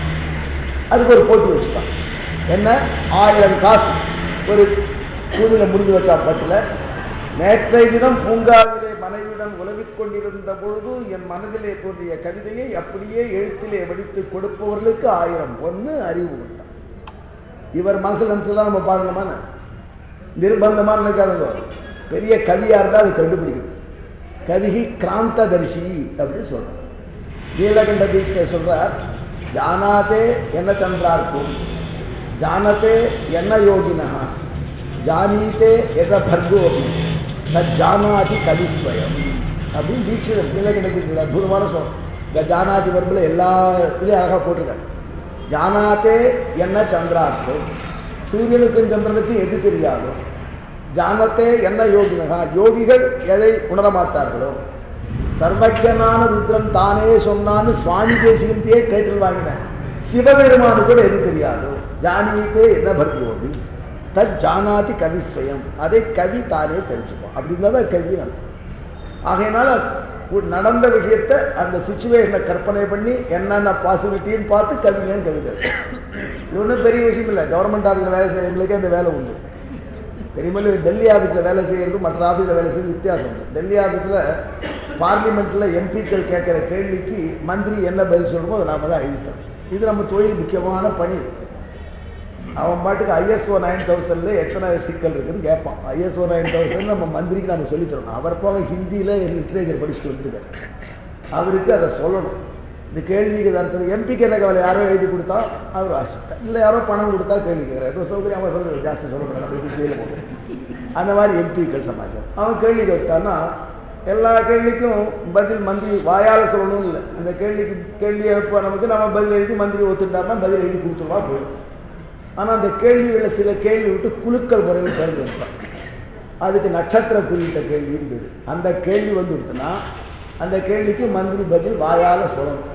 S1: அதுக்கு ஒரு போட்டி வச்சுட்டான் என்ன ஆயிரம் காசு ஒரு கூதில முடிஞ்சு வச்சா பட்டில் நேற்றைய தினம் பூங்காவிலே மனைவியுடன் உலவிக் கொண்டிருந்த பொழுது என் மனதிலே தோன்றிய கவிதையை அப்படியே எழுத்திலே வடித்து கொடுப்பவர்களுக்கு ஆயிரம் ஒன்று அறிவு கொண்டான் இவர் மனசில் நினச்சதான் நம்ம பாடணுமான நிர்பந்தமாக நினைக்காதங்க பெரிய கவியாக இருந்தால் அது கண்டுபிடிக்கும் கவிகி கிராந்த தரிசி அப்படின்னு சொல்றார் நீலகண்ட தீட்சை சொல்றார் ஜானாதே என்ன சந்திரார்க்கும் ஜானதே என்ன யோகினா ஜானீதே எத பர்கோபி ஜானாதி கவிஸ்வயம் அப்படின்னு தீட்சிதர் நீலகண்ட தீட்சை அற்புதமான சொல்லும் இந்த ஜானாதி வர்பில் எல்லா இதுலேயும் அழகாக போட்டிருக்காரு ஜானாதே என்ன சந்திரார்க்கும் சூரியனுக்கும் சந்திரனுக்கும் எது தெரியாதோ ஜானத்தே என்ன யோகினகா யோகிகள் எதை உணரமாட்டார்களோ சர்வஜனான ருத்ரன் தானே சொன்னான்னு சுவாமி தேசிகத்தையே கேட்டு வாங்கினேன் சிவபெருமானு கூட எது தெரியாதோ ஜானியத்தே என்ன பக்தியோகி தத் ஜானாதி கவி ஸ்வயம் அதை கவி தானே தெரிஞ்சுப்போம் அப்படி இருந்தால் தான் கவி அர்த்தம் ஆகையினால ஒரு நடந்த விஷயத்தை அந்த சுச்சுவேஷனை கற்பனை பண்ணி என்னென்ன பாசிபிலிட்டின்னு பார்த்து கவிஞன் கவிதை இது ஒன்றும் பெரிய விஷயம் இல்லை கவர்மெண்ட் ஆஃபீஸில் வேலை செய்யறவங்களுக்கே அந்த வேலை உண்டு பெரியமல்ல டெல்லி ஆஃபீஸில் வேலை செய்யறது மற்ற ஆஃபீஸில் வேலை செய்யறது வித்தியாசம் உண்டு டெல்லி ஆஃபீஸில் பார்லிமெண்ட்டில் எம்பிக்கள் கேட்குற கேள்விக்கு மந்திரி என்ன பதில் சொல்லணுமோ அதை நாம தான் எழுதித்தோம் இது நம்ம தொழில் முக்கியமான பணி அவன் பாட்டுக்கு ஐஎஸ்ஓ நைன் தௌசண்ட்ல எத்தனை சிக்கல் இருக்குன்னு கேட்பான் ஐஎஸ்ஓ நைன் தௌசண்ட் நம்ம மந்திரிக்கு நம்ம சொல்லித் தரணும் அவர் போக ஹிந்தியில் லிட்ரேச்சர் படிச்சுட்டு வந்திருக்காரு அவருக்கு அதை சொல்லணும் இந்த கேள்விக்கு தான் எம்பிக்கு என்ன கவலை யாரோ எழுதி கொடுத்தா அவர் ஆசைப்பட்டார் இல்லை யாரோ பணம் கொடுத்தா கேள்வி கேட்குறாரு ஏதோ சௌகரியம் அவன் சொல்றது ஜாஸ்தி சொல்லக்கூடாது நம்ம இப்படி ஜெயில போகிறோம் அந்த மாதிரி எம்பிக்கள் சமாச்சாரம் அவன் கேள்வி கேட்டான்னா எல்லா கேள்விக்கும் பதில் மந்திரி வாயால் சொல்லணும் இல்லை அந்த கேள்விக்கு கேள்வி எழுப்ப நமக்கு நம்ம பதில் எழுதி மந்திரி ஒத்துட்டாருன்னா பதில் எழுதி கொடுத்துருவா போயிடும் ஆனால் அந்த கேள்விகளில் சில கேள்வி விட்டு குழுக்கள் முறையில் தேர்ந்து வைப்பான் அதுக்கு நட்சத்திர குறித்த கேள்வி இருந்தது அந்த கேள்வி வந்து விட்டுனா அந்த கேள்விக்கு மந்திரி பதில் வாயால் சொல்லணும்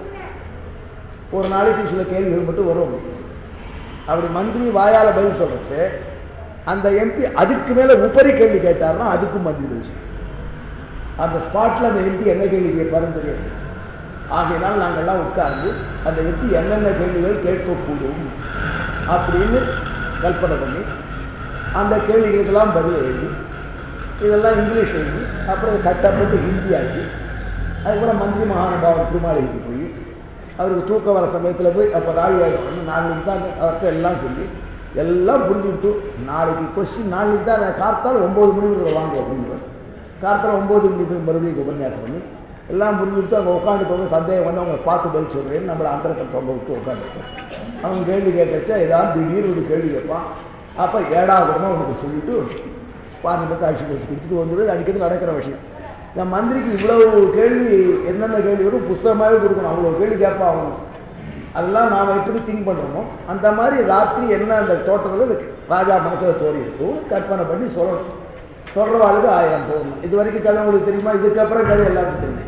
S1: ஒரு நாளைக்கு சில கேள்விகள் மட்டும் வரும் அப்படி மந்திரி வாயால் பதில் சொல்றச்சு அந்த எம்பி அதுக்கு மேலே உபரி கேள்வி கேட்டார்னா அதுக்கும் மந்திரி பதில் சொல்லணும். அந்த ஸ்பாட்டில் அந்த எம்பி என்ன கேள்வி கேட்பாருன்னு தெரியாது ஆகையினால் நாங்கள்லாம் உட்கார்ந்து அந்த எம்பி என்னென்ன கேள்விகள் கேட்கக்கூடும் அப்படின்னு கல்பனை பண்ணி அந்த கேள்விகளுக்கெல்லாம் பதில் எழுதி இதெல்லாம் இங்கிலீஷ் எழுதி அப்புறம் கட்டப்பட்டு ஹிந்தி ஆக்கி அதுக்கப்புறம் மந்திரி மகானுபாவன் திருமாலைக்கு போய் அவருக்கு தூக்கம் வர சமயத்தில் போய் அப்போ ராவி ஆகிடும் நாளைக்கு தான் அவர்கிட்ட எல்லாம் சொல்லி எல்லாம் புரிஞ்சுவிட்டு நாளைக்கு கொஸ்டின் நாளைக்கு தான் நான் கார்த்தால் ஒம்பது மணிக்கு வாங்க அப்படின்னு கார்த்தால் ஒம்பது மணிக்கு போய் மறுபடியும் உபன்யாசம் பண்ணி எல்லாம் புரிஞ்சுட்டு அங்கே உட்காந்துட்டு சந்தேகம் வந்து அவங்க பார்த்து பதில் சொல்கிறேன்னு நம்மளை அந்தரத்தில் தொங்க விட்டு உட்காந்துருக்கோம் அவன் கேள்வி கேட்கச்சா ஏதாவது திடீர்னு ஒரு கேள்வி கேட்பான் அப்போ ஏடாவதுமா உனக்கு சொல்லிட்டு பார்லிமெண்ட் ஆட்சி பரிசு கொடுத்துட்டு வந்துடுது அடிக்கடி நடக்கிற விஷயம் இந்த மந்திரிக்கு இவ்வளவு கேள்வி என்னென்ன கேள்வி வரும் புஸ்தகமாகவே கொடுக்கணும் அவ்வளோ கேள்வி கேட்பா அவங்க அதெல்லாம் நாம் எப்படி திங்க் பண்ணுறோமோ அந்த மாதிரி ராத்திரி என்ன அந்த தோட்டத்தில் ராஜா மனசில் தோறி இருக்கும் கற்பனை பண்ணி சொல்லணும் சொல்கிறவாளுக்கு ஆயிரம் போகணும் இது வரைக்கும் கதை உங்களுக்கு தெரியுமா இதுக்கப்புறம் கதை எல்லாருக்கும் தெரியும்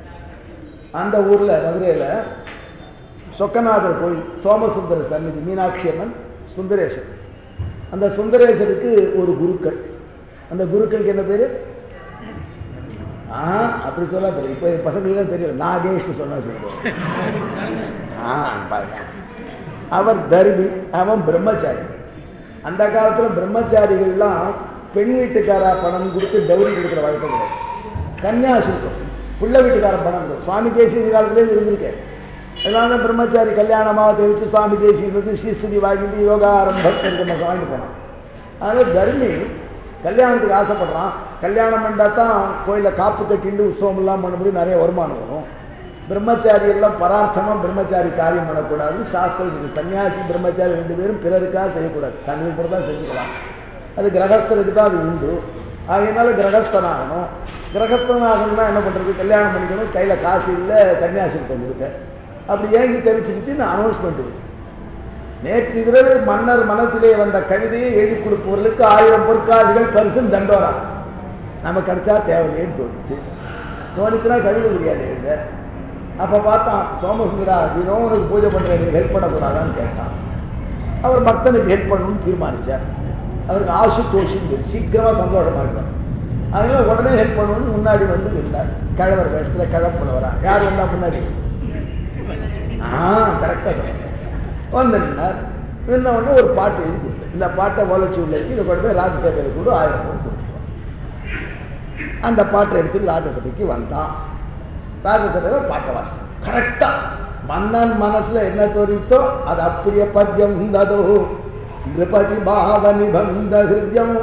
S1: அந்த ஊரில் மதுரையில் சொக்கநாதர் கோயில் சோமசுந்தர சன்னிதி மீனாட்சி அம்மன் சுந்தரேசன் அந்த சுந்தரேசருக்கு ஒரு குருக்கள் அந்த குருக்களுக்கு என்ன பேர் ஆ அப்படி சொல்ல போகிறேன் இப்போ என் பசங்களுக்கு தெரியல நாகேஷ்னு சொன்னா சொல்லுவோம் ஆ பாருங்க அவர் தர்மி அவன் பிரம்மச்சாரி அந்த காலத்தில் பிரம்மச்சாரிகள்லாம் பெண் வீட்டுக்காரா பணம் கொடுத்து டவுரி கொடுக்குற வழக்கம் கிடையாது கன்னியாசுல்கம் புள்ள வீட்டுக்கார பணம் கொடுக்கும் சுவாமி தேசிய காலத்துலேயே இருந்திருக்கேன் அதனால தான் பிரம்மச்சாரி கல்யாணமாக தெரிவித்து சுவாமி தேசியம் வந்து ஸ்ரீஸ்துதி வாங்கிட்டு யோகா ஆரம்பம் நம்ம வாங்கிட்டு போனான் அதனால் தர்மி கல்யாணத்துக்கு ஆசைப்படுறான் கல்யாணம் பண்ணால் தான் கோயிலில் காப்பு கட்டிண்டு உற்சவம் எல்லாம் பண்ண முடியும் நிறைய வருமானம் வரும் பிரம்மச்சாரி எல்லாம் பரார்த்தமாக பிரம்மச்சாரி காரியம் பண்ணக்கூடாது சாஸ்திரம் இருக்கு சன்னியாசி பிரம்மச்சாரி ரெண்டு பேரும் பிறருக்காக செய்யக்கூடாது தங்களுக்கு கூட தான் செஞ்சுக்கலாம் அது கிரகஸ்தருக்கு தான் அது உண்டு ஆகையினால கிரகஸ்தனாகணும் கிரகஸ்தனாகணும்னா என்ன பண்ணுறது கல்யாணம் பண்ணிக்கணும் கையில் காசு இல்லை கன்னியாசிரத்தை கொடுக்க அப்படி ஏங்கி தெரிச்சுக்கிச்சு நான் அனௌன்ஸ்மெண்ட் இருக்கு நேற்று இரவு மன்னர் மனத்திலே வந்த கவிதையை எழுதி கொடுப்பவர்களுக்கு ஆயிரம் பொற்காசுகள் பரிசும் தண்டோரா நம்ம கிடைச்சா தேவையில்லைன்னு தோணுச்சு தோணிச்சுனா கவிதை தெரியாது எழுத அப்போ பார்த்தான் சோமசுந்தரா தினம் உனக்கு பூஜை பண்ணுற எனக்கு ஹெல்ப் பண்ணக்கூடாதான்னு கேட்டான் அவர் பக்தனுக்கு ஹெல்ப் பண்ணணும்னு தீர்மானிச்சார் அவருக்கு ஆசு தோஷின்னு சீக்கிரமாக சந்தோஷமாயிட்டார் அதனால உடனே ஹெல்ப் பண்ணணும்னு முன்னாடி வந்து இருந்தார் கிழவர் வேஷத்தில் கிழப்புனவரா யார் வந்தா முன்னாடி ஆ கரெக்டாக வந்து நின்னார் நின்ன உடனே ஒரு பாட்டு எழுதி கொடுத்தேன் இந்த பாட்டை ஓலைச்சூரில் இருக்கு இதை கொண்டு போய் ராஜசபையில் கூட ஆயிரம் ரூபாய் கொடுத்துருவோம் அந்த பாட்டை எடுத்து ராஜசபைக்கு வந்தான் ராஜசபையில் பாட்டை வாசி கரெக்டாக மன்னன் மனசுல என்ன தோறித்தோ அது அப்படியே பத்தியம் ததோ நிருபதி பாவ நிபந்த ஹிருத்யம்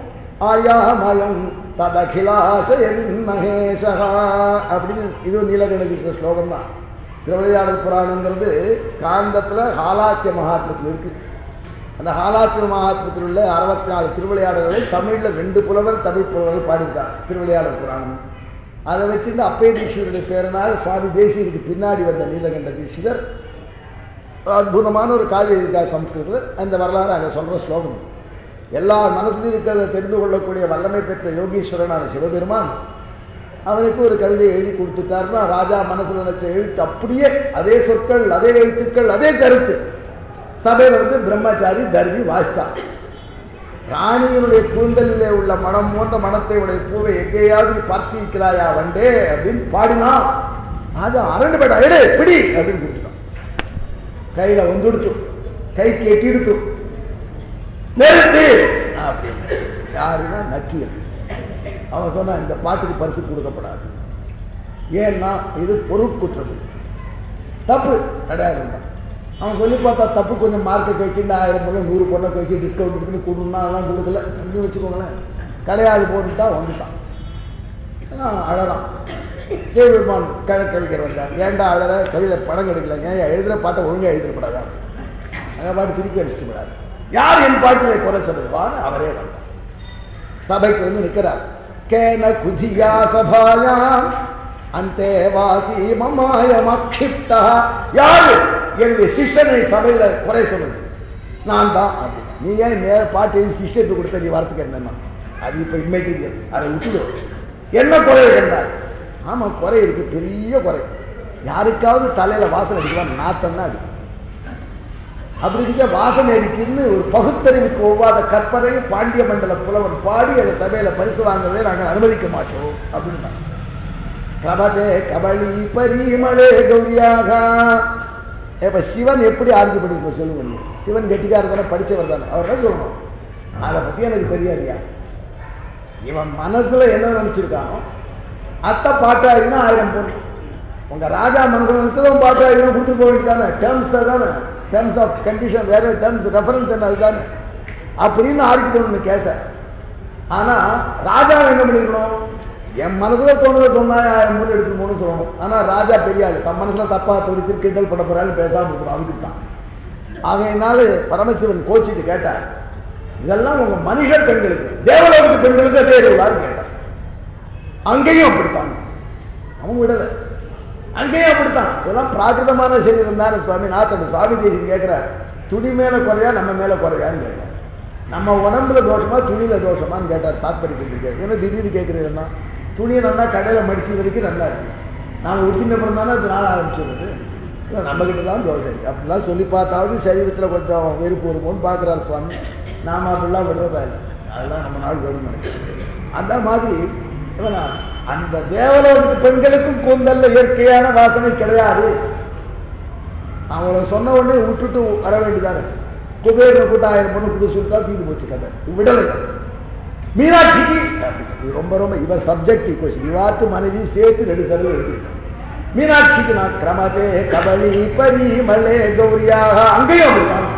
S1: ஆயாமயம் ததகிலாசயன் மகேசகா அப்படின்னு இது நீலகணகிருஷ்ண ஸ்லோகம் தான் திருவிளையாடல் புராணங்கிறது ஸ்காந்தத்தில் ஹாலாசிய மகாத்மத்தில் இருக்கு அந்த ஹாலாசிய மகாத்மத்தில் உள்ள அறுபத்தி நாலு திருவிளையாடல்களை தமிழில் ரெண்டு புலவர் தமிழ் புலவர்கள் பாடியிருக்கார் திருவிளையாடல் புராணம் அதை வச்சுட்டு அப்பே தீட்சிதருடைய பேரனாக சுவாமி தேசியருக்கு பின்னாடி வந்த நீலகண்ட தீட்சிதர் அற்புதமான ஒரு காவியம் இருக்கா சம்ஸ்கிருதத்தில் அந்த வரலாறு அங்கே சொல்கிற ஸ்லோகம் எல்லா மனசுலையும் இருக்கிறத தெரிந்து கொள்ளக்கூடிய வல்லமை பெற்ற யோகீஸ்வரனான சிவபெருமான் அவனுக்கு ஒரு கவிதை எழுதி கொடுத்துட்டாருன்னா ராஜா மனசுல நினைச்ச எழுத்து அப்படியே அதே சொற்கள் அதே எழுத்துக்கள் அதே கருத்து சபையில் வந்து பிரம்மச்சாரி தர்மி வாசிட்டான் ராணியினுடைய கூந்தலிலே உள்ள மனம் போன்ற மனத்தை உடைய பூவை எங்கேயாவது நீ பார்த்திருக்கிறாயா வண்டே அப்படின்னு பாடினா அது அரண்டு பேடா எடு பிடி அப்படின்னு கொடுத்துட்டான் கையில வந்துடுத்து கைக்கு எட்டிடுத்து நிறுத்து அப்படின்னு யாருன்னா நக்கீர் அவன் சொன்னா இந்த பாட்டுக்கு பரிசு கொடுக்கப்படாது ஏன்னா இது பொருட்குற்றது தப்பு கிடையாது அவன் சொல்லி பார்த்தா தப்பு கொஞ்சம் மார்க்கை கழிச்சு இந்த ஆயிரம் பொண்ணு நூறு பொண்ணை கழிச்சு டிஸ்கவுண்ட் எடுத்துன்னு கொடுன்னா அதெல்லாம் கொடுக்கல இன்னும் வச்சுக்கோங்களேன் கிடையாது போட்டுட்டா வந்துட்டான் ஆ, அழறான் சிவபெருமான் கிழக்கு கழிக்கிற வந்தார் ஏன்டா அழற கவிதை படம் கிடைக்கலங்க ஏன் எழுதுற பாட்டை ஒழுங்கா எழுதிடப்படாதா அந்த பாட்டு திருப்பி அடிச்சுட்டு விடாது யார் என் பாட்டிலே குறை சொல்லுவான்னு அவரே வந்தார் சபைக்கு வந்து நிற்கிறார் கேன குஜியா சபாயாம் அந்தே வாசி மமாயம் அக்ஷிப்தா யாரு என்னுடைய சிஷ்யனை சபையில குறை சொன்னது நான் தான் அப்படி நீ ஏன் நேர பாட்டு எழுதி சிஷ்யத்துக்கு கொடுத்த நீ வரத்துக்கு என்னன்னா அது இப்ப இம்மெட்டீரியல் அதை விட்டுடு என்ன குறை என்றார் ஆமா குறை இருக்கு பெரிய குறை யாருக்காவது தலையில வாசனை அடிக்கலாம் நாத்தம் தான் அடிக்கும் அப்படி இருக்க வாசனை அடிக்குன்னு ஒரு பகுத்தறிவுக்கு ஒவ்வாத கற்பனை பாண்டிய மண்டல புலவன் பாடி அதை சபையில பரிசு வாங்குறதை நாங்கள் அனுமதிக்க மாட்டோம் அப்படின்னு கபதே கபலி பரிமளே கௌரியாக இப்ப சிவன் எப்படி ஆர்ஜி பண்ணிருக்கோம் சொல்லுங்க நீங்க. சிவன் கெட்டிக்காரர் தானே படிச்சவர் தானே அவர் தான் சொல்லணும் அதை பத்தி எனக்கு தெரியாதியா இவன் மனசுல என்ன நினைச்சிருக்கானோ அத்தை பாட்டாயினா ஆயிரம் பொண்ணு உங்க ராஜா மனசுல நினைச்சதும் பாட்டாயிரம் கொடுத்து போயிட்டானே டேர்ம்ஸ் தானே டேர்ம்ஸ் ஆஃப் கண்டிஷன் வேற டேர்ம்ஸ் ரெஃபரன்ஸ் என்ன அதுதானே அப்படின்னு ஆர்ஜி பண்ணணும் கேச ஆனா ராஜா என்ன பண்ணிருக்கணும் என் மனசுல தோணுத சொன்னா ஆயிரம் பொண்ணு எடுத்து போகணும்னு சொல்லணும் ஆனா ராஜா பெரிய ஆளு தன் மனசுல தப்பா தொடுத்து கிண்டல் பண்ண போறாரு பேசாம இருக்கிறோம் அவனுக்கு தான் ஆகையினால பரமசிவன் கோச்சிட்டு கேட்டார் இதெல்லாம் உங்க மனித பெண்களுக்கு தேவலோகத்து பெண்களுக்கு அதே இருவாரு கேட்டார் அங்கேயும் அப்படித்தான் அவன் விடல அங்கேயும் அப்படித்தான் இதெல்லாம் பிராகிருதமான சரீரம் தானே சுவாமி நாத்தன் சுவாமி தேசியம் கேட்கிறார் துணி மேல குறையா நம்ம மேல குறையான்னு கேட்டார் நம்ம உடம்புல தோஷமா துணியில தோஷமான்னு கேட்டார் தாத்பரிய சொல்லியிருக்காரு ஏன்னா திடீர்னு கேட்கிறீங்கன்னா துணியை நல்லா கடையில மடிச்சு வரைக்கும் நல்லா இருக்கு நாம உடுத்தின அப்புறம் தானே அது நாள் ஆரம்பிச்சிருது இல்லை நம்ம கிட்ட தான் தோஷம் இருக்கு அப்படிலாம் சொல்லி பார்த்தாவது சரீரத்தில் கொஞ்சம் வெறுப்பு வருமோன்னு பார்க்குறாரு சுவாமி நாம அப்படிலாம் விடுறதா இல்லை அதெல்லாம் நம்ம நாள் வேணும் நினைக்கிறேன் அந்த மாதிரி இவனா, அந்த தேவலோகத்து பெண்களுக்கும் கூந்தல்ல இயற்கையான வாசனை கிடையாது அவங்கள சொன்ன உடனே விட்டுட்டு வர வேண்டியதானே குபேர கூட்ட ஆயிரம் பொண்ணு புது சுத்தா தீர்ந்து போச்சு கதை விடலை மீனாட்சிக்கு இது ரொம்ப ரொம்ப இவர் சப்ஜெக்ட் கொஸ்டின் இவாத்து மனைவி சேர்த்து ரெண்டு செலவு எடுத்துக்கிட்டேன் மீனாட்சிக்கு நான் கிரமதே கபலி பரி மலே கௌரியாக அங்கேயும் அப்படிதான்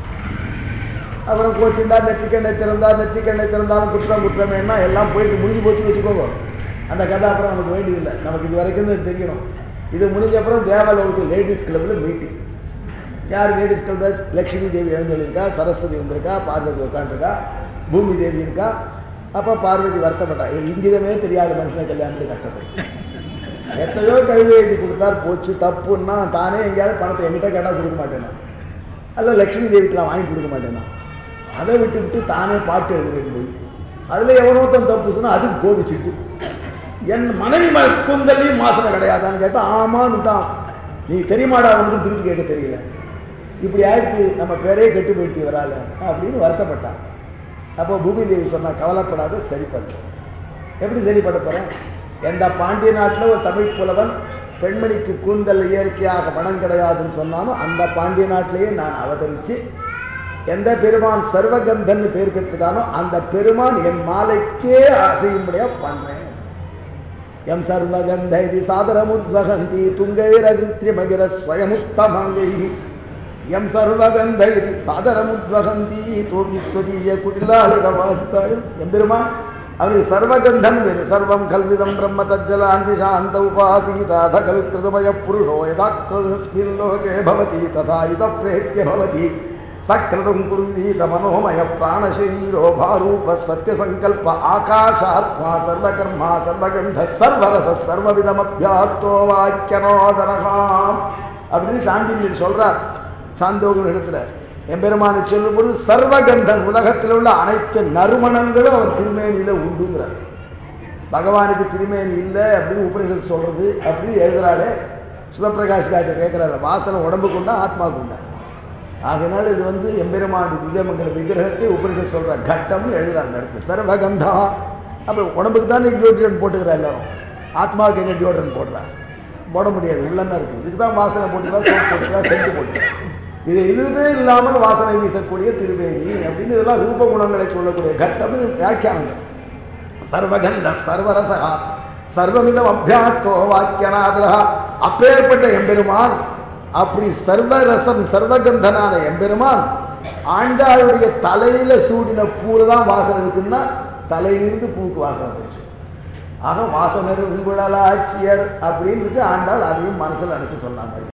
S1: அப்புறம் கோச்சிண்டா நெற்றிக்கண்ணை திறந்தா நெற்றிக்கண்ணை திறந்தாலும் குற்றம் குற்றம் என்ன எல்லாம் போயிட்டு முடிஞ்சு போச்சு வச்சுக்கோங்க அந்த கதை அப்புறம் நமக்கு வேண்டியதில்லை நமக்கு இது வரைக்கும் தான் தெரியணும் இது முடிஞ்ச அப்புறம் தேவாலோகத்து லேடிஸ் கிளப்பில் மீட்டிங் யார் லேடிஸ் கிளப்பில் லக்ஷ்மி தேவி எழுந்திருக்கா சரஸ்வதி வந்திருக்கா பார்வதி உட்காந்துருக்கா பூமி தேவி இருக்கா அப்போ பார்வதி வருத்தப்பட்டா இவன் இங்கிதமே தெரியாத மனுஷனை கல்யாணத்துக்கு கஷ்டப்படும் எத்தனையோ கவிதை எழுதி கொடுத்தார் போச்சு தப்புன்னா தானே எங்கேயாவது பணத்தை என்கிட்ட கேட்டால் கொடுக்க மாட்டேனா அல்ல லட்சுமி தேவிக்கெல்லாம் வாங்கி கொடுக்க மாட்டேனா அதை விட்டு விட்டு தானே பாட்டு எழுதுறேன் போய் அதில் எவனோத்தம் தப்பு சொன்னா அதுக்கு கோபிச்சுட்டு என் மனைவி ம குந்தலையும் மாசனை கிடையாதான்னு கேட்டா ஆமான்னுட்டான் நீ தெரியுமாடா ஒன்று திருப்பி கேட்க தெரியல இப்படி ஆயிடுச்சு நம்ம பேரே கெட்டு போயிட்டு வரால அப்படின்னு வருத்தப்பட்டான் அப்போ பூமி தேவி சொன்னா கவலைப்படாத சரி பண்ணுறேன் எப்படி சரி பண்ண போறேன் எந்த பாண்டிய நாட்டில் ஒரு தமிழ் புலவன் பெண்மணிக்கு கூந்தல் இயற்கையாக மனம் கிடையாதுன்னு சொன்னாலும் அந்த பாண்டிய நாட்டிலேயே நான் அவதரித்து எந்த பெருமான் சர்வகந்தன் பேர் பெற்றிருக்கானோ அந்த பெருமான் என் மாலைக்கே அசையும்படியா பண்றேன் எம் சர்வகந்த இது சாதரமுத்வகந்தி துங்கைரகிருத்ரிமகிர ஸ்வயமுத்தமங்கை எம் சர்வகந்த இது சாதரமுத்வகந்தி தோதித்வதீய குடிலாளிகமாஸ்தாயம் எம்பெருமான் அவனுக்கு சர்வகந்தம் வேறு சர்வம் கல்விதம் பிரம்ம தஜ்ஜலாந்தி சாந்த உபாசீதாத கல்கிருதமய புருஷோ யதா கஸ்மின் லோகே பவதி ததா இத பிரேத்திய பவதி சக்ரதும் குருவீத மனோமய பிராணசரீரோ பாரூப சத்யசங்கல்ப ஆகாஷாத்மா சர்வகர்மா சர்வகந்த சர்வரச சர்வவிதமபியாத்தோ வாக்கியனோதரகாம் அப்படின்னு சாந்தியில் சொல்றார் சாந்தோகன் இடத்துல எம்பெருமானை சொல்லும்போது சர்வகந்தன் உலகத்தில் உள்ள அனைத்து நறுமணங்களும் அவன் திருமேனியில உண்டுங்கிறார் பகவானுக்கு திருமேனி இல்லை அப்படின்னு உபனிஷத்து சொல்றது அப்படின்னு எழுதுறாரு சிவபிரகாஷ் காஜர் கேட்கிறாரு வாசனை உடம்புக்கு உண்டா ஆத்மாவுக்கு உண்டா அதனால இது வந்து எம்பெருமான் திவ்யமங்கல விக்கிரகத்தை உபரிஷத் சொல்ற கட்டம்னு எழுதுறாங்க அந்த இடத்துல சர்வகந்தா அப்போ உடம்புக்கு தானே டியோட்ரன் போட்டுக்கிறா எல்லாரும் ஆத்மாவுக்கு என்ன டியோட்ரன் போடுறாங்க போட முடியாது உள்ளதான் இருக்கு இதுக்கு தான் வாசனை போட்டுக்கலாம் சோப் போட்டுக்கலாம் செஞ்சு போட்டுக்கலாம் இது இதுவே இல்லாமல் வாசனை வீசக்கூடிய திருவேணி அப்படின்னு இதெல்லாம் ரூப குணங்களை சொல்லக்கூடிய கட்டம் வியாக்கியானங்கள் சர்வகந்த சர்வரசகா சர்வமிதம் அபியாத்தோ வாக்கியநாதரா அப்பேற்பட்ட எம்பெருமான் அப்படி சர்வரசம் சர்வகந்தனான எம்பெருமான் ஆண்டாளுடைய தலையில சூடின பூல தான் வாசனை இருக்குன்னா தலையிலிருந்து பூக்கு வாசனை போச்சு ஆக வாசனர் உங்களால் ஆட்சியர் அப்படின்னு ஆண்டாள் அதையும் மனசில் நினைச்சு சொன்னாங்க